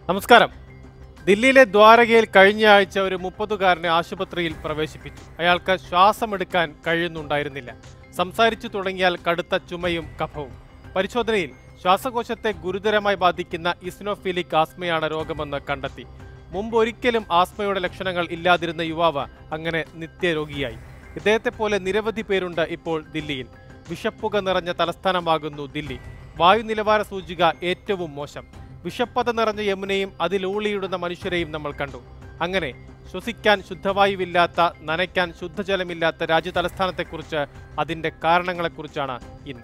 നമസ്കാരം ദില്ലിയിലെ ദ്വാരകയിൽ കഴിഞ്ഞ ആഴ്ച ഒരു മുപ്പതുകാരനെ ആശുപത്രിയിൽ പ്രവേശിപ്പിച്ചു അയാൾക്ക് ശ്വാസമെടുക്കാൻ കഴിയുന്നുണ്ടായിരുന്നില്ല സംസാരിച്ചു തുടങ്ങിയാൽ കടുത്ത ചുമയും കഫവും പരിശോധനയിൽ ശ്വാസകോശത്തെ ഗുരുതരമായി ബാധിക്കുന്ന ഇസ്നോഫിലിക് ആസ്മയാണ് രോഗമെന്ന് കണ്ടെത്തി മുമ്പ് ഒരിക്കലും ആസ്മയുടെ ലക്ഷണങ്ങൾ ഇല്ലാതിരുന്ന യുവാവ് അങ്ങനെ നിത്യരോഗിയായി ഇദ്ദേഹത്തെ പോലെ നിരവധി പേരുണ്ട് ഇപ്പോൾ ദില്ലിയിൽ വിഷപ്പുക നിറഞ്ഞ തലസ്ഥാനമാകുന്നു ദില്ലി വായു നിലവാര സൂചിക ഏറ്റവും മോശം വിഷപ്പത നിറഞ്ഞ യമുനയും അതിലൂളിയിടുന്ന മനുഷ്യരെയും നമ്മൾ കണ്ടു അങ്ങനെ ശ്വസിക്കാൻ ശുദ്ധവായുവില്ലാത്ത നനയ്ക്കാൻ ശുദ്ധജലമില്ലാത്ത രാജ്യ തലസ്ഥാനത്തെക്കുറിച്ച് അതിന്റെ കാരണങ്ങളെക്കുറിച്ചാണ് ഇന്ന്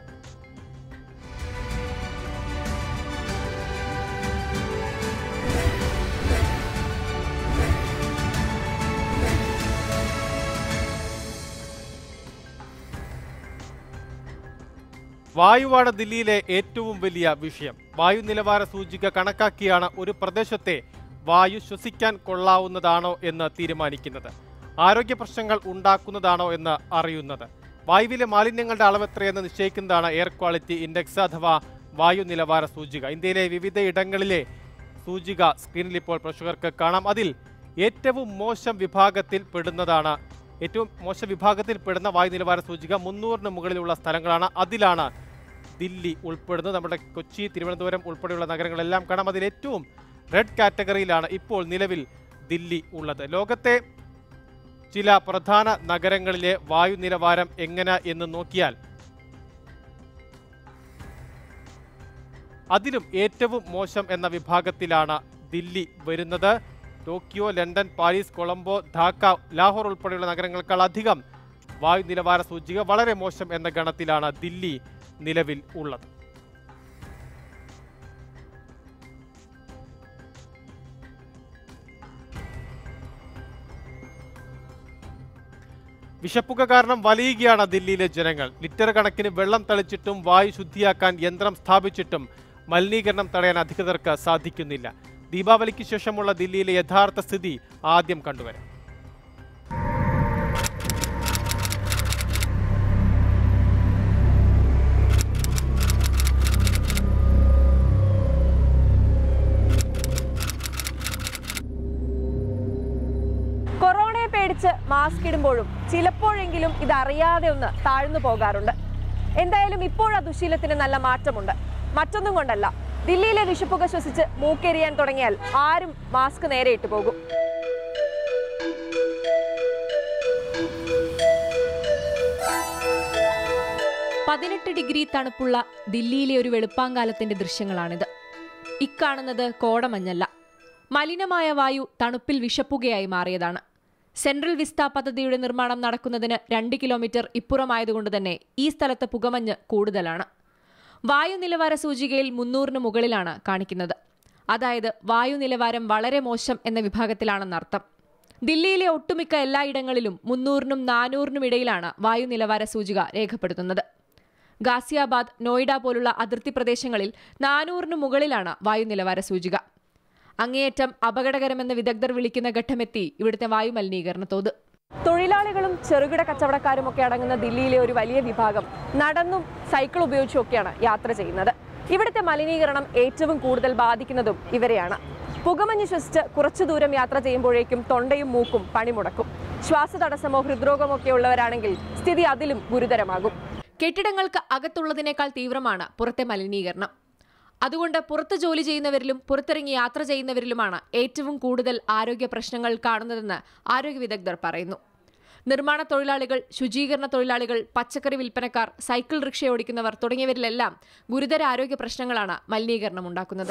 വായുവാണ് ദില്ലിയിലെ ഏറ്റവും വലിയ വിഷയം വായു നിലവാര സൂചിക കണക്കാക്കിയാണ് ഒരു പ്രദേശത്തെ വായു ശ്വസിക്കാൻ കൊള്ളാവുന്നതാണോ എന്ന് തീരുമാനിക്കുന്നത് ആരോഗ്യ പ്രശ്നങ്ങൾ ഉണ്ടാക്കുന്നതാണോ എന്ന് അറിയുന്നത് വായുവിലെ മാലിന്യങ്ങളുടെ അളവ് എത്രയെന്ന് നിശ്ചയിക്കുന്നതാണ് എയർ ക്വാളിറ്റി ഇൻഡെക്സ് അഥവാ വായു നിലവാര സൂചിക ഇന്ത്യയിലെ വിവിധ ഇടങ്ങളിലെ സൂചിക സ്ക്രീനിൽ ഇപ്പോൾ പ്രേക്ഷകർക്ക് കാണാം അതിൽ ഏറ്റവും മോശം വിഭാഗത്തിൽ പെടുന്നതാണ് ഏറ്റവും മോശം വിഭാഗത്തിൽ പെടുന്ന വായു നിലവാര സൂചിക മുന്നൂറിന് മുകളിലുള്ള സ്ഥലങ്ങളാണ് അതിലാണ് ദില്ലി ഉൾപ്പെടുന്നത് നമ്മുടെ കൊച്ചി തിരുവനന്തപുരം ഉൾപ്പെടെയുള്ള നഗരങ്ങളെല്ലാം കാണാം അതിൽ ഏറ്റവും റെഡ് കാറ്റഗറിയിലാണ് ഇപ്പോൾ നിലവിൽ ദില്ലി ഉള്ളത് ലോകത്തെ ചില പ്രധാന നഗരങ്ങളിലെ വായു നിലവാരം എങ്ങനെ എന്ന് നോക്കിയാൽ അതിലും ഏറ്റവും മോശം എന്ന വിഭാഗത്തിലാണ് ദില്ലി വരുന്നത് Tokyo London Paris Colombo Dhaka Lahore ഉൾപ്പെടെയുള്ള നഗരങ്ങളെക്കാൾ അധികം വായു നിലവാര സൂചിക വളരെ മോശം എന്ന ഗണത്തിലാണ് ദില്ലി നിലവിൽ ഉള്ളത് വിഷപ്പുക കാരണം വലയുകയാണ് ദില്ലിയിലെ ജനങ്ങൾ ലിറ്റർ കണക്കിന് വെള്ളം തളിച്ചിട്ടും വായു ശുദ്ധിയാക്കാൻ യന്ത്രം സ്ഥാപിച്ചിട്ടും മലിനീകരണം തടയാൻ അധികൃതർക്ക് സാധിക്കുന്നില്ല ദീപാവലിക്ക് ശേഷമുള്ള ദില്ലിയിലെ യഥാർത്ഥ സ്ഥിതി ആദ്യം കണ്ടുവരാം കൊറോണയെ പേടിച്ച് മാസ്ക് ഇടുമ്പോഴും ചിലപ്പോഴെങ്കിലും ഇതറിയാതെ ഒന്ന് താഴ്ന്നു പോകാറുണ്ട് എന്തായാലും ഇപ്പോൾ ആ ദുശീലത്തിന് നല്ല മാറ്റമുണ്ട് മറ്റൊന്നും കൊണ്ടല്ല ദില്ലിയിലെ വിഷപ്പുക ശ്വസിച്ച് മൂക്കെരിയാൻ തുടങ്ങിയാൽ ആരും മാസ്ക് നേരെ ഇട്ടു പോകും പതിനെട്ട് ഡിഗ്രി തണുപ്പുള്ള ദില്ലിയിലെ ഒരു വെളുപ്പാങ്കാലത്തിന്റെ ദൃശ്യങ്ങളാണിത് ഇക്കാണുന്നത് കോടമഞ്ഞല്ല മലിനമായ വായു തണുപ്പിൽ വിഷപ്പുകയായി മാറിയതാണ് സെൻട്രൽ വിസ്ത പദ്ധതിയുടെ നിർമ്മാണം നടക്കുന്നതിന് രണ്ട് കിലോമീറ്റർ ഇപ്പുറമായതുകൊണ്ട് തന്നെ ഈ സ്ഥലത്ത് പുകമഞ്ഞ് കൂടുതലാണ് വായു നിലവാര സൂചികയിൽ മുന്നൂറിന് മുകളിലാണ് കാണിക്കുന്നത് അതായത് വായു നിലവാരം വളരെ മോശം എന്ന വിഭാഗത്തിലാണെന്നർത്ഥം ദില്ലിയിലെ ഒട്ടുമിക്ക എല്ലായിടങ്ങളിലും മുന്നൂറിനും നാനൂറിനും ഇടയിലാണ് വായു നിലവാര സൂചിക രേഖപ്പെടുത്തുന്നത് ഗാസിയാബാദ് നോയിഡ പോലുള്ള അതിർത്തി പ്രദേശങ്ങളിൽ നാനൂറിന് മുകളിലാണ് വായു നിലവാര സൂചിക അങ്ങേയറ്റം അപകടകരമെന്ന് വിദഗ്ധർ വിളിക്കുന്ന ഘട്ടമെത്തി ഇവിടുത്തെ വായു മലിനീകരണ തോത് തൊഴിലാളികളും ചെറുകിട കച്ചവടക്കാരും ഒക്കെ അടങ്ങുന്ന ദില്ലിയിലെ ഒരു വലിയ വിഭാഗം നടന്നും സൈക്കിൾ ഉപയോഗിച്ചും ഒക്കെയാണ് യാത്ര ചെയ്യുന്നത് ഇവിടുത്തെ മലിനീകരണം ഏറ്റവും കൂടുതൽ ബാധിക്കുന്നതും ഇവരെയാണ് പുകമഞ്ഞ് ശ്വസിച്ച് കുറച്ചു ദൂരം യാത്ര ചെയ്യുമ്പോഴേക്കും തൊണ്ടയും മൂക്കും പണിമുടക്കും ശ്വാസതടസ്സമോ ഹൃദ്രോഗമോ ഒക്കെ ഉള്ളവരാണെങ്കിൽ സ്ഥിതി അതിലും ഗുരുതരമാകും കെട്ടിടങ്ങൾക്ക് അകത്തുള്ളതിനേക്കാൾ തീവ്രമാണ് പുറത്തെ മലിനീകരണം അതുകൊണ്ട് പുറത്ത് ജോലി ചെയ്യുന്നവരിലും പുറത്തിറങ്ങി യാത്ര ചെയ്യുന്നവരിലുമാണ് ഏറ്റവും കൂടുതൽ ആരോഗ്യ പ്രശ്നങ്ങൾ കാണുന്നതെന്ന് ആരോഗ്യ വിദഗ്ധർ പറയുന്നു നിർമ്മാണ തൊഴിലാളികൾ ശുചീകരണ തൊഴിലാളികൾ പച്ചക്കറി വിൽപ്പനക്കാർ സൈക്കിൾ റിക്ഷ ഓടിക്കുന്നവർ തുടങ്ങിയവരിലെല്ലാം ഗുരുതര ആരോഗ്യ പ്രശ്നങ്ങളാണ് മലിനീകരണം ഉണ്ടാക്കുന്നത്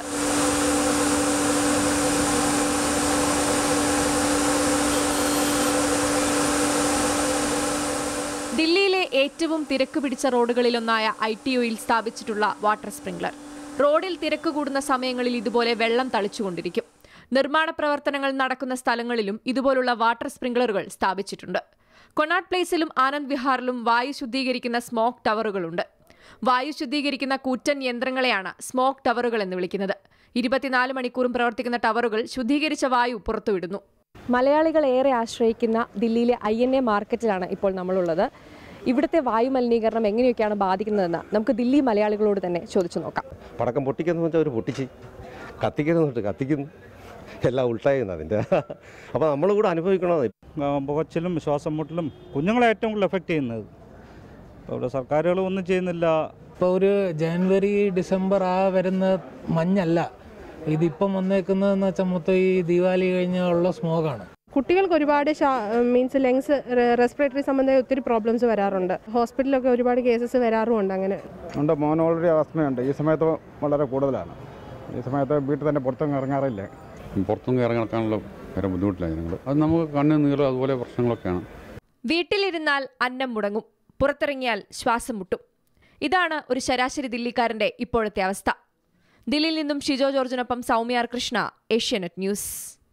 ദില്ലിയിലെ ഏറ്റവും തിരക്ക് പിടിച്ച റോഡുകളിലൊന്നായ ഐ ടി ഒയിൽ സ്ഥാപിച്ചിട്ടുള്ള വാട്ടർ സ്പ്രിംഗ്ലർ റോഡിൽ തിരക്ക് കൂടുന്ന സമയങ്ങളിൽ ഇതുപോലെ വെള്ളം തളിച്ചുകൊണ്ടിരിക്കും നിർമ്മാണ പ്രവർത്തനങ്ങൾ നടക്കുന്ന സ്ഥലങ്ങളിലും ഇതുപോലുള്ള വാട്ടർ സ്പ്രിംഗ്ലറുകൾ സ്ഥാപിച്ചിട്ടുണ്ട് കൊണാട്ട് പ്ലേസിലും ആനന്ദ് വിഹാറിലും വായു ശുദ്ധീകരിക്കുന്ന സ്മോക്ക് ടവറുകളുണ്ട് വായു ശുദ്ധീകരിക്കുന്ന കൂറ്റൻ യന്ത്രങ്ങളെയാണ് സ്മോക്ക് ടവറുകൾ എന്ന് വിളിക്കുന്നത് ഇരുപത്തിനാല് മണിക്കൂറും പ്രവർത്തിക്കുന്ന ടവറുകൾ ശുദ്ധീകരിച്ച വായു പുറത്തുവിടുന്നു മലയാളികൾ ഏറെ ആശ്രയിക്കുന്ന ദില്ലിയിലെ ഐ എൻ എ മാർക്കറ്റിലാണ് ഇപ്പോൾ നമ്മളുള്ളത് ഇവിടുത്തെ വായു മലിനീകരണം എങ്ങനെയൊക്കെയാണ് ബാധിക്കുന്നതെന്ന് നമുക്ക് ദില്ലി മലയാളികളോട് തന്നെ ചോദിച്ചു നോക്കാം പടക്കം പൊട്ടിക്കുന്നു വെച്ചാൽ അവർ പൊട്ടിച്ച് കത്തിക്കുന്നുണ്ട് കത്തിക്കുന്നു എല്ലാം ഉൾട്ടായിരുന്നു അതിൻ്റെ അപ്പോൾ നമ്മൾ കൂടെ അനുഭവിക്കണമെന്ന് ആ, പുകച്ചിലും ശ്വാസം മുട്ടലും കുഞ്ഞുങ്ങളെ ഏറ്റവും കൂടുതൽ എഫക്റ്റ് ചെയ്യുന്നത് ഇപ്പോൾ ഇവിടെ സർക്കാരുകൾ ഒന്നും ചെയ്യുന്നില്ല ഇപ്പോൾ ഒരു ജനുവരി ഡിസംബർ ആ വരുന്ന മഞ്ഞല്ല ഇതിപ്പം വന്നേക്കുന്നതെന്ന് വെച്ചാൽ മൊത്തം ഈ ദീപാവലി കഴിഞ്ഞുള്ള സ്മോഗാണ് കുട്ടികൾക്ക് ഒരുപാട് മീൻസ് ലങ്സ് റെസ്പിറേറ്ററി സംബന്ധമായ ഒത്തിരി പ്രോബ്ലംസ് വരാറുണ്ട് ഹോസ്പിറ്റലിലൊക്കെ ഒരുപാട് കേസസ് വരാറുമുണ്ട് അങ്ങനെ ഉണ്ട് മോൻ ഓൾറെഡി ആസ്മയുണ്ട് ഈ സമയത്ത് വളരെ കൂടുതലാണ് ഈ സമയത്ത് വീട്ടിൽ തന്നെ പുറത്തൊന്നും ഇറങ്ങാറില്ല പുറത്തുനിന്ന് ഇറങ്ങി നടക്കാനുള്ള വേറെ ബുദ്ധിമുട്ടില്ല ജനങ്ങൾ അത് നമുക്ക് കണ്ണ് നീളം അതുപോലെ പ്രശ്നങ്ങളൊക്കെയാണ് വീട്ടിലിരുന്നാൽ അന്നം മുടങ്ങും പുറത്തിറങ്ങിയാൽ ശ്വാസം മുട്ടും ഇതാണ് ഒരു ശരാശരി ദില്ലിക്കാരന്റെ ഇപ്പോഴത്തെ അവസ്ഥ ദില്ലിയിൽ നിന്നും ഷിജോ ജോർജിനൊപ്പം സൗമ്യ ആർ കൃഷ്ണ ഏഷ്യാനെറ്റ് ന്യൂസ്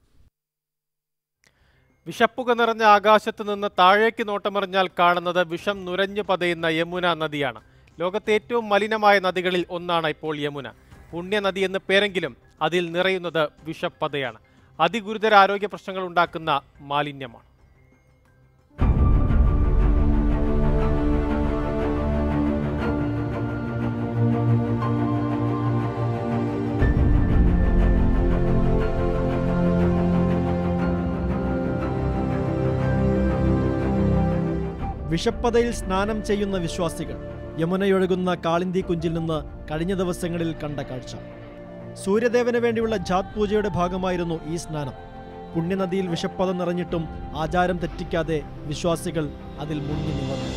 വിഷപ്പുക നിറഞ്ഞ ആകാശത്ത് നിന്ന് താഴേക്ക് നോട്ടമെറിഞ്ഞാൽ കാണുന്നത് വിഷം നുരഞ്ഞു പതയുന്ന യമുന നദിയാണ് ലോകത്തെ ഏറ്റവും മലിനമായ നദികളിൽ ഒന്നാണ് ഇപ്പോൾ യമുന പുണ്യനദി എന്ന് പേരെങ്കിലും അതിൽ നിറയുന്നത് വിഷപ്പതയാണ് അതിഗുരുതര ആരോഗ്യ പ്രശ്നങ്ങൾ ഉണ്ടാക്കുന്ന മാലിന്യമാണ് വിഷപ്പതയിൽ സ്നാനം ചെയ്യുന്ന വിശ്വാസികൾ യമുനയൊഴുകുന്ന കാളിന്തി കുഞ്ചിൽ നിന്ന് കഴിഞ്ഞ ദിവസങ്ങളിൽ കണ്ട കാഴ്ച സൂര്യദേവന് വേണ്ടിയുള്ള ജാത് പൂജയുടെ ഭാഗമായിരുന്നു ഈ സ്നാനം പുണ്യനദിയിൽ വിഷപ്പത നിറഞ്ഞിട്ടും ആചാരം തെറ്റിക്കാതെ വിശ്വാസികൾ അതിൽ മുങ്ങി നിവർന്നു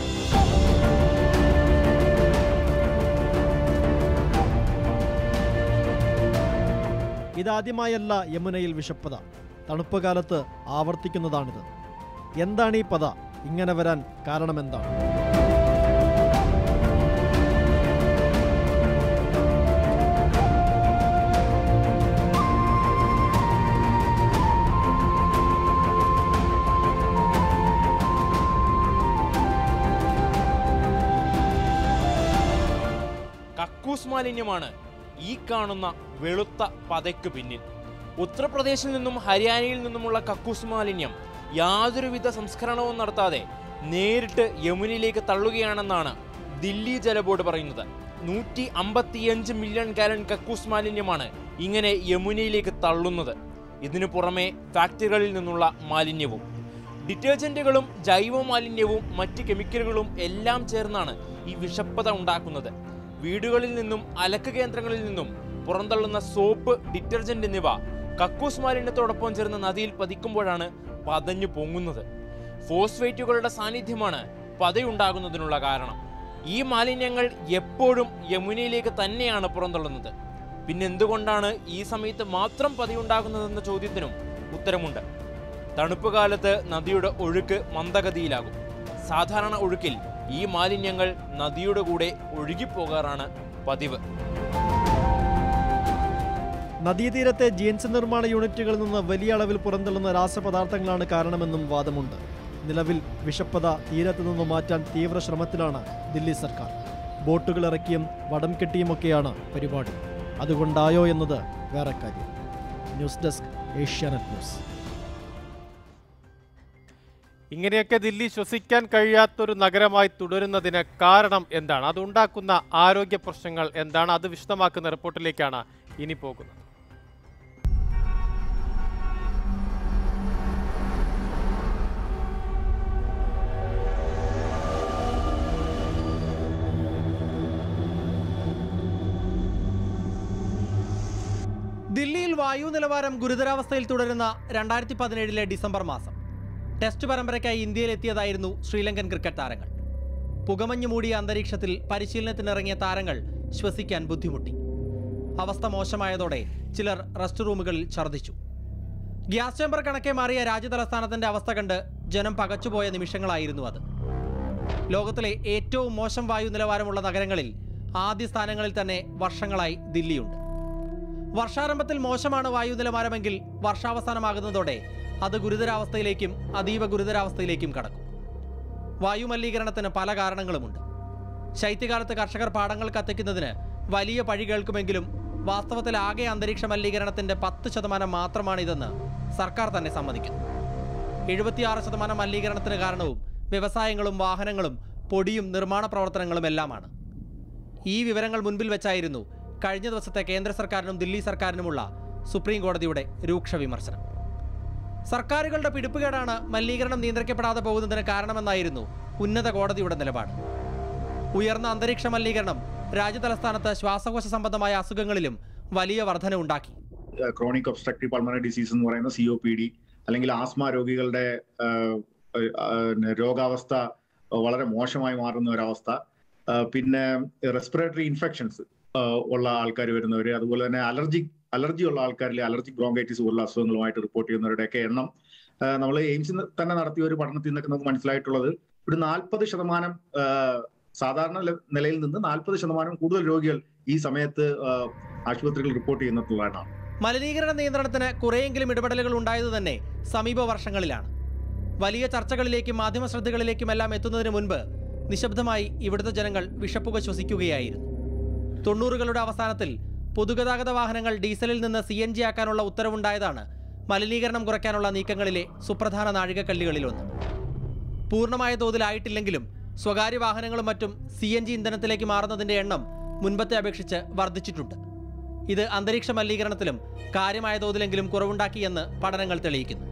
ഇതാദ്യമായല്ല യമുനയിൽ വിഷപ്പത തണുപ്പ് കാലത്ത് ആവർത്തിക്കുന്നതാണിത് എന്താണ് ഈ പത ഇങ്ങനെ വരാൻ കാരണമെന്താണ് കക്കൂസ് മാലിന്യമാണ് ഈ കാണുന്ന വെളുത്ത പതയ്ക്ക് പിന്നിൽ ഉത്തർപ്രദേശിൽ നിന്നും ഹരിയാനയിൽ നിന്നുമുള്ള കക്കൂസ് മാലിന്യം യാതൊരുവിധ സംസ്കരണവും നടത്താതെ നേരിട്ട് യമുനയിലേക്ക് തള്ളുകയാണെന്നാണ് ദില്ലി ജല ബോർഡ് പറയുന്നത് നൂറ്റി അമ്പത്തിയഞ്ച് മില്യൺ ഗാലൻ കക്കൂസ് മാലിന്യമാണ് ഇങ്ങനെ യമുനയിലേക്ക് തള്ളുന്നത് ഇതിനു പുറമെ ഫാക്ടറികളിൽ നിന്നുള്ള മാലിന്യവും ഡിറ്റർജന്റുകളും ജൈവ മാലിന്യവും മറ്റ് കെമിക്കലുകളും എല്ലാം ചേർന്നാണ് ഈ വിഷപ്പത ഉണ്ടാക്കുന്നത് വീടുകളിൽ നിന്നും അലക്ക് കേന്ദ്രങ്ങളിൽ നിന്നും പുറന്തള്ളുന്ന സോപ്പ് ഡിറ്റർജന്റ് എന്നിവ കക്കൂസ് മാലിന്യത്തോടൊപ്പം ചേർന്ന് നദിയിൽ പതിക്കുമ്പോഴാണ് പതഞ്ഞു പൊങ്ങുന്നത് ഫോസ്ഫേറ്റുകളുടെ സാന്നിധ്യമാണ് പതയുണ്ടാകുന്നതിനുള്ള കാരണം ഈ മാലിന്യങ്ങൾ എപ്പോഴും യമുനയിലേക്ക് തന്നെയാണ് പുറന്തള്ളുന്നത് പിന്നെന്തുകൊണ്ടാണ് ഈ സമയത്ത് മാത്രം പതിയുണ്ടാകുന്നതെന്ന ചോദ്യത്തിനും ഉത്തരമുണ്ട് തണുപ്പ് കാലത്ത് നദിയുടെ ഒഴുക്ക് മന്ദഗതിയിലാകും സാധാരണ ഒഴുക്കിൽ ഈ മാലിന്യങ്ങൾ നദിയുടെ കൂടെ ഒഴുകിപ്പോകാറാണ് പതിവ് നദീതീരത്തെ ജീൻസ് നിർമ്മാണ യൂണിറ്റുകളിൽ നിന്ന് വലിയ അളവിൽ പുറന്തള്ളുന്ന രാസപദാർത്ഥങ്ങളാണ് കാരണമെന്നും വാദമുണ്ട് നിലവിൽ വിഷപ്പത തീരത്തു നിന്ന് മാറ്റാൻ തീവ്ര ശ്രമത്തിലാണ് ദില്ലി സർക്കാർ ബോട്ടുകൾ ഇറക്കിയും വടം കെട്ടിയുമൊക്കെയാണ് പരിപാടി അതുകൊണ്ടായോ എന്നത് വേറെ കാര്യം ന്യൂസ് ഡെസ്ക് ഏഷ്യാനെറ്റ് ന്യൂസ് ഇങ്ങനെയൊക്കെ ദില്ലി ശ്വസിക്കാൻ കഴിയാത്തൊരു നഗരമായി തുടരുന്നതിന് കാരണം എന്താണ് അതുണ്ടാക്കുന്ന ആരോഗ്യ പ്രശ്നങ്ങൾ എന്താണ് അത് വിശദമാക്കുന്ന റിപ്പോർട്ടിലേക്കാണ് ഇനി പോകുന്നത് ദില്ലിയിൽ വായു നിലവാരം ഗുരുതരാവസ്ഥയിൽ തുടരുന്ന രണ്ടായിരത്തി പതിനേഴിലെ ഡിസംബർ മാസം ടെസ്റ്റ് പരമ്പരയ്ക്കായി ഇന്ത്യയിലെത്തിയതായിരുന്നു ശ്രീലങ്കൻ ക്രിക്കറ്റ് താരങ്ങൾ പുകമഞ്ഞു മൂടിയ അന്തരീക്ഷത്തിൽ പരിശീലനത്തിനിറങ്ങിയ താരങ്ങൾ ശ്വസിക്കാൻ ബുദ്ധിമുട്ടി അവസ്ഥ മോശമായതോടെ ചിലർ റെസ്റ്റ് റൂമുകളിൽ ഛർദ്ദിച്ചു ഗ്യാസ് ചേമ്പർ കണക്കെ മാറിയ രാജ്യതലസ്ഥാനത്തിന്റെ അവസ്ഥ കണ്ട് ജനം പകച്ചുപോയ നിമിഷങ്ങളായിരുന്നു അത് ലോകത്തിലെ ഏറ്റവും മോശം വായു നിലവാരമുള്ള നഗരങ്ങളിൽ ആദ്യ സ്ഥാനങ്ങളിൽ തന്നെ വർഷങ്ങളായി ദില്ലിയുണ്ട് വർഷാരംഭത്തിൽ മോശമാണ് വായു നിലവാരമെങ്കിൽ വർഷാവസാനമാകുന്നതോടെ അത് ഗുരുതരാവസ്ഥയിലേക്കും അതീവ ഗുരുതരാവസ്ഥയിലേക്കും കടക്കും വായു മലിനീകരണത്തിന് പല കാരണങ്ങളുമുണ്ട് ശൈത്യകാലത്ത് കർഷകർ പാടങ്ങൾ കത്തിക്കുന്നതിന് വലിയ പഴി കേൾക്കുമെങ്കിലും വാസ്തവത്തിൽ ആകെ അന്തരീക്ഷ മലിനീകരണത്തിന്റെ പത്ത് ശതമാനം മാത്രമാണിതെന്ന് സർക്കാർ തന്നെ സമ്മതിക്കുന്നു എഴുപത്തിയാറ് ശതമാനം മലിനീകരണത്തിന് കാരണവും വ്യവസായങ്ങളും വാഹനങ്ങളും പൊടിയും നിർമ്മാണ പ്രവർത്തനങ്ങളും എല്ലാമാണ് ഈ വിവരങ്ങൾ മുൻപിൽ വെച്ചായിരുന്നു കഴിഞ്ഞ ദിവസത്തെ കേന്ദ്ര സർക്കാരിനും ദില്ലി സർക്കാരിനുമുള്ള സുപ്രീം കോടതിയുടെ രൂക്ഷ വിമർശനം സർക്കാരുകളുടെ പിടിപ്പുകേടാണ് മലിനീകരണം നിയന്ത്രിക്കപ്പെടാതെ പോകുന്നതിന് കാരണമെന്നായിരുന്നു ഉന്നത കോടതിയുടെ നിലപാട് ഉയർന്ന അന്തരീക്ഷ മലിനീകരണം രാജ്യതലസ്ഥാനത്ത് ശ്വാസകോശ സംബന്ധമായ അസുഖങ്ങളിലും വലിയ വർധന ഉണ്ടാക്കി ക്രോണിക് ഒബ്സ്ട്രക്റ്റീവ് പൾമണറി ഡിസീസ് എന്ന് പറയുന്ന സി ഒ പി ഡി അല്ലെങ്കിൽ ആസ്മ രോഗികളുടെ ആ, ആ, രോഗാവസ്ഥ വളരെ മോശമായി മാറുന്ന ഒരവസ്ഥ ആ, പിന്നെ റെസ്പിറേറ്ററി ഇൻഫെക്ഷൻസ് ഉള്ള ആൾക്കാർ വരുന്നവർ അതുപോലെ തന്നെ അലർജി അലർജി ഉള്ള ആൾക്കാരിൽ അലർജിക് ബ്രോങ്കൈറ്റിസ് പോലുള്ള അസുഖങ്ങളുമായിട്ട് റിപ്പോർട്ട് ചെയ്യുന്നവരുടെയൊക്കെ എണ്ണം നമ്മൾ എയിംസിൽ തന്നെ നടത്തിയ ഒരു പഠനത്തിൽ നിന്നൊക്കെ നമുക്ക് മനസ്സിലായിട്ടുള്ളത് ഒരു നാൽപ്പത് ശതമാനം ആ, സാധാരണ ല- നിലയിൽ നിന്ന് നാൽപ്പത് ശതമാനം കൂടുതൽ രോഗികൾ ഈ സമയത്ത് ആ, ആശുപത്രികൾ റിപ്പോർട്ട് ചെയ്യുന്നിട്ടുള്ളതാണ് മലിനീകരണ നിയന്ത്രണത്തിന് കുറെയെങ്കിലും ഇടപെടലുകൾ ഉണ്ടായത് തന്നെ സമീപ വർഷങ്ങളിലാണ് വലിയ ചർച്ചകളിലേക്കും മാധ്യമ ശ്രദ്ധകളിലേക്കുമെല്ലാം എത്തുന്നതിന് മുൻപ് നിശബ്ദമായി ഇവിടുത്തെ ജനങ്ങൾ വിഷപ്പുക ശ്വസിക്കുകയായിരുന്നു തൊണ്ണൂറുകളുടെ അവസാനത്തിൽ പൊതുഗതാഗത വാഹനങ്ങൾ ഡീസലിൽ നിന്ന് സി എൻ ജി ആക്കാനുള്ള ഉത്തരവുണ്ടായതാണ് മലിനീകരണം കുറയ്ക്കാനുള്ള നീക്കങ്ങളിലെ സുപ്രധാന നാഴികക്കല്ലുകളിലൊന്ന് പൂർണ്ണമായ തോതിലായിട്ടില്ലെങ്കിലും സ്വകാര്യ വാഹനങ്ങളും മറ്റും സി എൻ ജി ഇന്ധനത്തിലേക്ക് മാറുന്നതിന്റെ എണ്ണം മുൻപത്തെ അപേക്ഷിച്ച് വർദ്ധിച്ചിട്ടുണ്ട് ഇത് അന്തരീക്ഷ മലിനീകരണത്തിലും കാര്യമായ തോതിലെങ്കിലും കുറവുണ്ടാക്കിയെന്ന് പഠനങ്ങൾ തെളിയിക്കുന്നു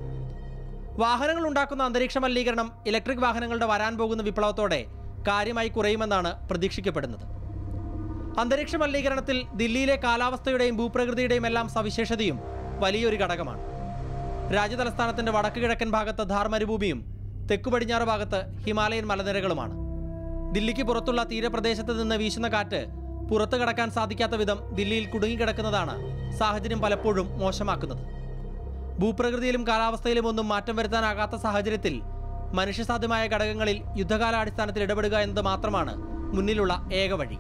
വാഹനങ്ങൾ ഉണ്ടാക്കുന്ന അന്തരീക്ഷ മലിനീകരണം ഇലക്ട്രിക് വാഹനങ്ങളുടെ വരാൻ പോകുന്ന വിപ്ലവത്തോടെ കാര്യമായി കുറയുമെന്നാണ് പ്രതീക്ഷിക്കപ്പെടുന്നത് അന്തരീക്ഷ മലിനീകരണത്തിൽ ദില്ലിയിലെ കാലാവസ്ഥയുടെയും ഭൂപ്രകൃതിയുടെയും എല്ലാം സവിശേഷതയും വലിയൊരു ഘടകമാണ് രാജ്യതലസ്ഥാനത്തിന്റെ വടക്ക് കിഴക്കൻ ഭാഗത്ത് ധാർ മരുഭൂമിയും തെക്കു പടിഞ്ഞാറ് ഭാഗത്ത് ഹിമാലയൻ മലനിരകളുമാണ് ദില്ലിക്ക് പുറത്തുള്ള തീരപ്രദേശത്ത് നിന്ന് വീശുന്ന കാറ്റ് പുറത്തു കടക്കാൻ സാധിക്കാത്ത വിധം ദില്ലിയിൽ കുടുങ്ങിക്കിടക്കുന്നതാണ് സാഹചര്യം പലപ്പോഴും മോശമാക്കുന്നത് ഭൂപ്രകൃതിയിലും കാലാവസ്ഥയിലും ഒന്നും മാറ്റം വരുത്താനാകാത്ത സാഹചര്യത്തിൽ മനുഷ്യസാധ്യമായ ഘടകങ്ങളിൽ യുദ്ധകാലാടിസ്ഥാനത്തിൽ ഇടപെടുക എന്നത് മാത്രമാണ് മുന്നിലുള്ള ഏക വഴി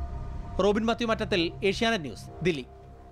Robin Mathew Mattathil Asianet news Delhi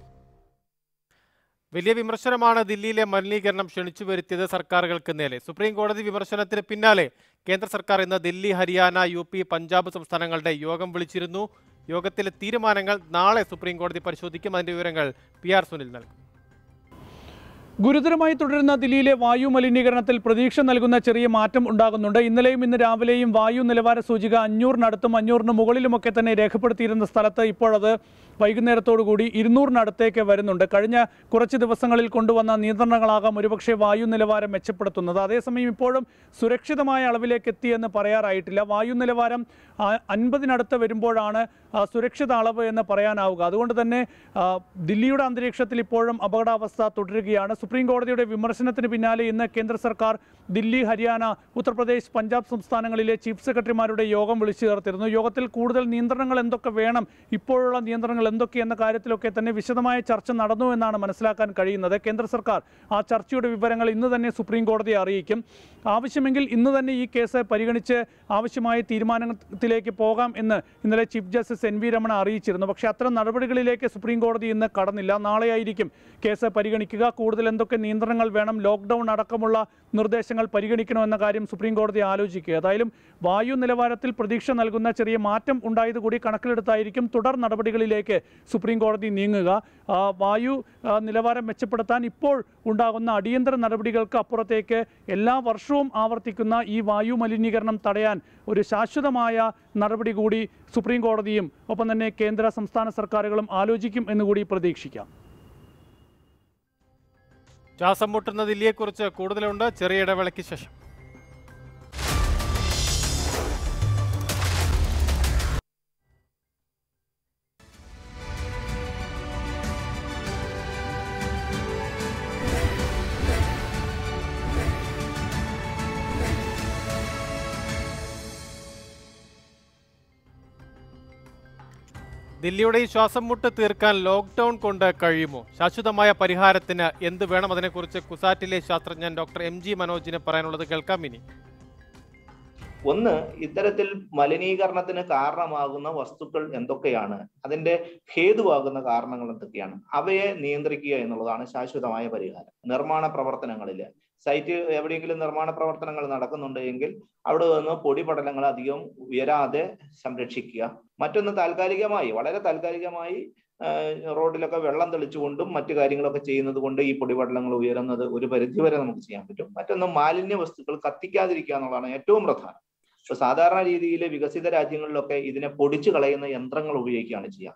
വലിയ വിമർശനമാണ് ദില്ലിയിലെ മലിനീകരണം ക്ഷണിച്ചു വരുത്തിയത് സർക്കാരുകൾക്ക് നേരെ സുപ്രീം കോടതി വിമർശനത്തിന് പിന്നാലെ കേന്ദ്ര സർക്കാർ ഇന്ന് ദില്ലി ഹരിയാന യു പി പഞ്ചാബ് സംസ്ഥാനങ്ങളുടെ യോഗം വിളിച്ചിരുന്നു യോഗത്തിലെ തീരുമാനങ്ങൾ നാളെ സുപ്രീം കോടതി പരിശോധിക്കും അതിന്റെ വിവരങ്ങൾ പി ആർ സുനിൽ നൽകും ഗുരുതരമായി തുടരുന്ന ദില്ലിയിലെ വായു മലിനീകരണത്തിൽ പ്രതീക്ഷ നൽകുന്ന ചെറിയ മാറ്റം ഉണ്ടാകുന്നുണ്ട് ഇന്നലെയും ഇന്ന് രാവിലെയും വായു നിലവാര സൂചിക അഞ്ഞൂറിനടുത്തും അഞ്ഞൂറിന് മുകളിലുമൊക്കെ തന്നെ രേഖപ്പെടുത്തിയിരുന്ന സ്ഥലത്ത് ഇപ്പോഴത് വൈകുന്നേരത്തോടുകൂടി ഇരുന്നൂറിനടുത്തേക്ക് വരുന്നുണ്ട് കഴിഞ്ഞ കുറച്ച് ദിവസങ്ങളിൽ കൊണ്ടുവന്ന നിയന്ത്രണങ്ങളാകാം ഒരുപക്ഷെ വായു നിലവാരം മെച്ചപ്പെടുത്തുന്നത് അതേസമയം ഇപ്പോഴും സുരക്ഷിതമായ അളവിലേക്ക് എത്തിയെന്ന് പറയാറായിട്ടില്ല വായു നിലവാരം ആ, അൻപതിനടുത്ത് വരുമ്പോഴാണ് ആ, സുരക്ഷിത അളവ് എന്ന് പറയാനാവുക അതുകൊണ്ട് തന്നെ ആ, ദില്ലിയുടെ അന്തരീക്ഷത്തിൽ ഇപ്പോഴും അപകടാവസ്ഥ തുടരുകയാണ് സുപ്രീം കോടതിയുടെ വിമർശനത്തിന് പിന്നാലെ ഇന്ന് കേന്ദ്ര സർക്കാർ ദില്ലി ഹരിയാന ഉത്തർപ്രദേശ് പഞ്ചാബ് സംസ്ഥാനങ്ങളിലെ ചീഫ് സെക്രട്ടറിമാരുടെ യോഗം വിളിച്ചു ചേർത്തിരുന്നു യോഗത്തിൽ കൂടുതൽ നിയന്ത്രണങ്ങൾ എന്തൊക്കെ വേണം ഇപ്പോഴുള്ള നിയന്ത്രണങ്ങൾ എന്തൊക്കെ എന്ന കാര്യത്തിലൊക്കെ തന്നെ വിശദമായ ചർച്ച നടന്നു എന്നാണ് മനസ്സിലാക്കാൻ കഴിയുന്നത് കേന്ദ്ര സർക്കാർ ആ ചർച്ചയുടെ വിവരങ്ങൾ ഇന്ന് തന്നെ സുപ്രീം കോടതിയെ അറിയിക്കും ആവശ്യമെങ്കിൽ ഇന്ന് തന്നെ ഈ കേസ് പരിഗണിച്ച് ആവശ്യമായ തീരുമാനത്തിലേക്ക് പോകാം എന്ന് ഇന്നലെ chief justice N V Ramana അറിയിച്ചിരുന്നു പക്ഷേ അത്തരം നടപടികളിലേക്ക് സുപ്രീം കോടതി ഇന്ന് കടന്നില്ല നാളെയായിരിക്കും കേസ് പരിഗണിക്കുക കൂടുതൽ എന്തൊക്കെ നിയന്ത്രണങ്ങൾ വേണം ലോക്ക്ഡൗൺ അടക്കമുള്ള നിർദ്ദേശങ്ങൾ പരിഗണിക്കണമെന്ന കാര്യം സുപ്രീം കോടതി ആലോചിക്കുക ഏതായാലും വായു നിലവാരത്തിൽ പ്രതീക്ഷ നൽകുന്ന ചെറിയ മാറ്റം ഉണ്ടായത് കൂടി കണക്കിലെടുത്തായിരിക്കും തുടർ നടപടികളിലേക്ക് സുപ്രീം കോടതി നീങ്ങുക ആ, വായു ആ, നിലവാരം മെച്ചപ്പെടുത്താൻ ഇപ്പോൾ ഉണ്ടാകുന്ന അടിയന്തര നടപടികൾക്ക് അപ്പുറത്തേക്ക് എല്ലാ വർഷവും ആവർത്തിക്കുന്ന ഈ വായു മലിനീകരണം തടയാൻ ഒരു ശാശ്വതമായ നടപടി കൂടി സുപ്രീം കോടതിയും ഒപ്പം തന്നെ കേന്ദ്ര സംസ്ഥാന സർക്കാരുകളും ആലോചിക്കും എന്നുകൂടി പ്രതീക്ഷിക്കാം ശ്വാസം മുട്ടുന്ന ദില്ലിയെക്കുറിച്ച് കൂടുതലുണ്ട് ചെറിയ ഇടവേളയ്ക്ക് ശേഷം ദില്ലിയുടെ ഈ ശ്വാസം മുട്ട് തീർക്കാൻ ലോക്ക്ഡൌൺ കൊണ്ട് കഴിയുമോ ശാശ്വതമായ പരിഹാരത്തിന് എന്ത് വേണം അതിനെക്കുറിച്ച് കുസാറ്റിലെ ശാസ്ത്രജ്ഞൻ ഡോക്ടർ എം ജി മനോജിന് പറയാനുള്ളത് കേൾക്കാം ഇനി ഒന്ന് ഇത്തരത്തിൽ മലിനീകരണത്തിന് കാരണമാകുന്ന വസ്തുക്കൾ എന്തൊക്കെയാണ് അതിന്റെ ഹേതുവാകുന്ന കാരണങ്ങൾ എന്തൊക്കെയാണ് അവയെ നിയന്ത്രിക്കുക എന്നുള്ളതാണ് ശാശ്വതമായ പരിഹാരം നിർമ്മാണ പ്രവർത്തനങ്ങളിൽ സൈറ്റ് എവിടെയെങ്കിലും നിർമ്മാണ പ്രവർത്തനങ്ങൾ നടക്കുന്നുണ്ട് എങ്കിൽ അവിടെ നിന്ന് പൊടിപടലങ്ങൾ അധികം ഉയരാതെ സംരക്ഷിക്കുക മറ്റൊന്ന് താൽക്കാലികമായി വളരെ താൽക്കാലികമായി ആഹ് റോഡിലൊക്കെ വെള്ളം തെളിച്ചുകൊണ്ടും മറ്റു കാര്യങ്ങളൊക്കെ ചെയ്യുന്നത് കൊണ്ട് ഈ പൊടിപടലങ്ങൾ ഉയരുന്നത് ഒരു പരിധിവരെ നമുക്ക് ചെയ്യാൻ പറ്റും മറ്റൊന്ന് മാലിന്യ വസ്തുക്കൾ കത്തിക്കാതിരിക്കുക എന്നുള്ളതാണ് ഏറ്റവും പ്രധാനം ഇപ്പൊ സാധാരണ രീതിയിൽ വികസിത രാജ്യങ്ങളിലൊക്കെ ഇതിനെ പൊടിച്ചു കളയുന്ന യന്ത്രങ്ങൾ ഉപയോഗിക്കുകയാണ് ചെയ്യുക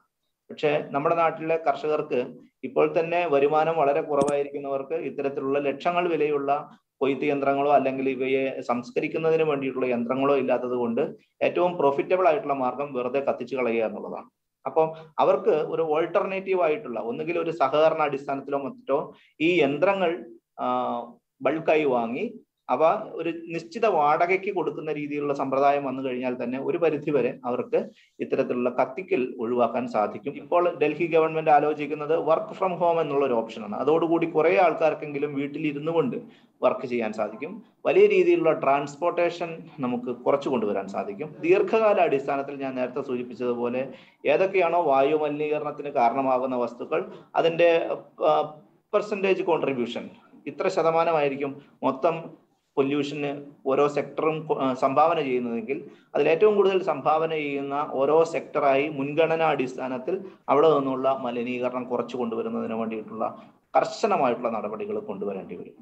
പക്ഷേ നമ്മുടെ നാട്ടിലെ കർഷകർക്ക് ഇപ്പോൾ തന്നെ വരുമാനം വളരെ കുറവായിരിക്കുന്നവർക്ക് ഇത്തരത്തിലുള്ള ലക്ഷങ്ങൾ വിലയുള്ള കൊയ്ത്ത് യന്ത്രങ്ങളോ അല്ലെങ്കിൽ ഇവയെ സംസ്കരിക്കുന്നതിന് വേണ്ടിയിട്ടുള്ള യന്ത്രങ്ങളോ ഇല്ലാത്തത് കൊണ്ട് ഏറ്റവും പ്രോഫിറ്റബിൾ ആയിട്ടുള്ള മാർഗം വെറുതെ കത്തിച്ചു കളയുക എന്നുള്ളതാണ് അപ്പം അവർക്ക് ഒരു ഓൾട്ടർനേറ്റീവ് ആയിട്ടുള്ള ഒന്നുകിൽ ഒരു സഹകരണ അടിസ്ഥാനത്തിലോ മറ്റോ ഈ യന്ത്രങ്ങൾ ബൾക്കായി വാങ്ങി അവ ഒരു നിശ്ചിത വാടകയ്ക്ക് കൊടുക്കുന്ന രീതിയിലുള്ള സമ്പ്രദായം വന്നു കഴിഞ്ഞാൽ തന്നെ ഒരു പരിധിവരെ അവർക്ക് ഇത്തരത്തിലുള്ള കത്തിക്കൽ ഒഴിവാക്കാൻ സാധിക്കും ഇപ്പോൾ ഡൽഹി ഗവൺമെന്റ് ആലോചിക്കുന്നത് വർക്ക് ഫ്രം ഹോം എന്നുള്ള ഒരു ഓപ്ഷനാണ് അതോടുകൂടി കുറെ ആൾക്കാർക്കെങ്കിലും വീട്ടിൽ ഇരുന്നു കൊണ്ട് വർക്ക് ചെയ്യാൻ സാധിക്കും വലിയ രീതിയിലുള്ള ട്രാൻസ്പോർട്ടേഷൻ നമുക്ക് കുറച്ചു കൊണ്ടുവരാൻ സാധിക്കും ദീർഘകാല അടിസ്ഥാനത്തിൽ ഞാൻ നേരത്തെ സൂചിപ്പിച്ചതുപോലെ ഏതൊക്കെയാണോ വായു മലിനീകരണത്തിന് കാരണമാകുന്ന വസ്തുക്കൾ അതിന്റെ പെർസെൻറ്റേജ് കോൺട്രിബ്യൂഷൻ ഇത്ര ശതമാനമായിരിക്കും മൊത്തം പൊല്യൂഷന് ഓരോ സെക്ടറും സംഭാവന ചെയ്യുന്നതെങ്കിൽ അതിൽ ഏറ്റവും കൂടുതൽ സംഭാവന ചെയ്യുന്ന ഓരോ സെക്ടറായി മുൻഗണനാ അടിസ്ഥാനത്തിൽ അവിടെ നിന്നുള്ള മലിനീകരണം കുറച്ചു കൊണ്ടുവരുന്നതിന് വേണ്ടിയിട്ടുള്ള കർശനമായിട്ടുള്ള നടപടികൾ കൊണ്ടുവരേണ്ടി വരും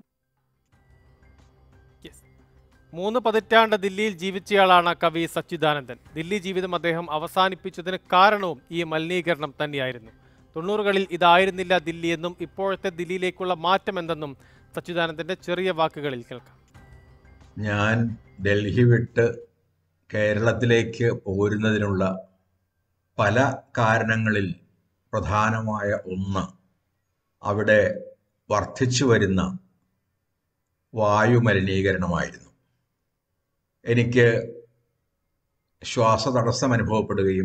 മൂന്ന് പതിറ്റാണ്ട് ദില്ലിയിൽ ജീവിച്ചയാളാണ് കവി സച്ചിദാനന്ദൻ ദില്ലി ജീവിതം അദ്ദേഹം അവസാനിപ്പിച്ചതിന് കാരണവും ഈ മലിനീകരണം തന്നെയായിരുന്നു തൊണ്ണൂറുകളിൽ ഇതായിരുന്നില്ല ദില്ലി എന്നും ഇപ്പോഴത്തെ ദില്ലിയിലേക്കുള്ള മാറ്റം എന്തെന്നും സച്ചിദാനന്ദന്റെ ചെറിയ വാക്കുകളിൽ കേൾക്കാം ഞാൻ ഡൽഹി വിട്ട് കേരളത്തിലേക്ക് പോരുന്നതിനുള്ള പല കാരണങ്ങളിൽ പ്രധാനമായ ഒന്ന് അവിടെ വർദ്ധിച്ചു വരുന്ന വായു മലിനീകരണമായിരുന്നു എനിക്ക് ശ്വാസതടസ്സം അനുഭവപ്പെടുകയും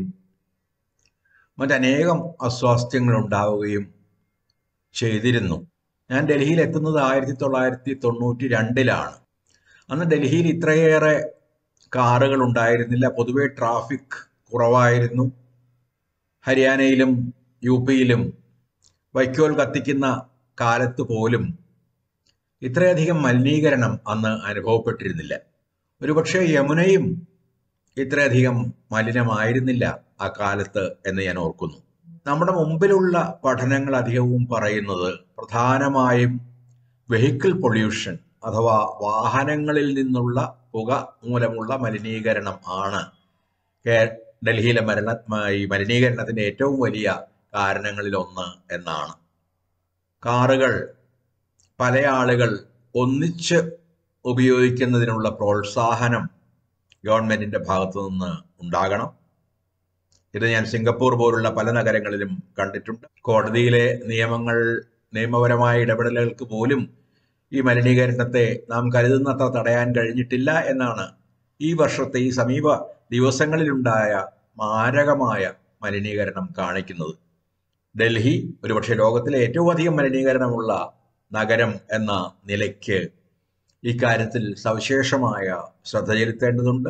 മറ്റനേകം അസ്വാസ്ഥ്യങ്ങൾ ഉണ്ടാവുകയും ചെയ്തിരുന്നു ഞാൻ ഡൽഹിയിൽ എത്തുന്നത് ആയിരത്തി തൊള്ളായിരത്തി തൊണ്ണൂറ്റി രണ്ടിലാണ് അന്ന് ഡൽഹിയിൽ ഇത്രയേറെ കാറുകൾ ഉണ്ടായിരുന്നില്ല പൊതുവെ ട്രാഫിക് കുറവായിരുന്നു ഹരിയാനയിലും യു പിയിലും വൈക്കോൽ കത്തിക്കുന്ന കാലത്ത് പോലും ഇത്രയധികം മലിനീകരണം അന്ന് അനുഭവപ്പെട്ടിരുന്നില്ല ഒരുപക്ഷെ യമുനയും ഇത്രയധികം മലിനമായിരുന്നില്ല ആ കാലത്ത് എന്ന് ഞാൻ ഓർക്കുന്നു നമ്മുടെ മുമ്പിലുള്ള പഠനങ്ങൾ അധികവും പറയുന്നത് പ്രധാനമായും വെഹിക്കിൾ പൊല്യൂഷൻ അഥവാ വാഹനങ്ങളിൽ നിന്നുള്ള പുക മൂലമുള്ള മലിനീകരണം ആണ് ഡൽഹിയിലെ മരണ ഈ മലിനീകരണത്തിന്റെ ഏറ്റവും വലിയ കാരണങ്ങളിൽ ഒന്ന് എന്നാണ് കാറുകൾ പല ആളുകൾ ഒന്നിച്ച് ഉപയോഗിക്കുന്നതിനുള്ള പ്രോത്സാഹനം ഗവൺമെന്റിന്റെ ഭാഗത്തു നിന്ന് ഉണ്ടാകണം ഇത് ഞാൻ സിംഗപ്പൂർ പോലുള്ള പല നഗരങ്ങളിലും കണ്ടിട്ടുണ്ട് കോടതിയിലെ നിയമങ്ങൾ നിയമപരമായ ഇടപെടലുകൾക്ക് പോലും ഈ മലിനീകരണത്തെ നാം കരുതുന്നത്ര തടയാൻ കഴിഞ്ഞിട്ടില്ല എന്നാണ് ഈ വർഷത്തെ ഈ സമീപ ദിവസങ്ങളിലുണ്ടായ മാരകമായ മലിനീകരണം കാണിക്കുന്നത് ഡൽഹി ഒരുപക്ഷെ ലോകത്തിലെ ഏറ്റവും അധികം മലിനീകരണമുള്ള നഗരം എന്ന നിലയ്ക്ക് ഇക്കാര്യത്തിൽ സവിശേഷമായ ശ്രദ്ധ ചെലുത്തേണ്ടതുണ്ട്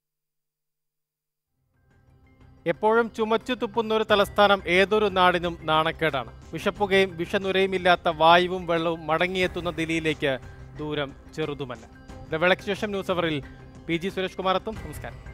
എപ്പോഴും ചുമച്ചു തുപ്പുന്ന ഒരു തലസ്ഥാനം ഏതൊരു നാടിനും നാണക്കേടാണ് വിഷപ്പുകയും വിഷനുരയും ഇല്ലാത്ത വായുവും വെള്ളവും മടങ്ങിയെത്തുന്ന ദില്ലിയിലേക്ക് ദൂരം ചെറുതുമല്ല ഇടവേളയ്ക്ക് ശേഷം ന്യൂസ് അവറിൽ പി ജി സുരേഷ് കുമാർ എത്തും നമസ്കാരം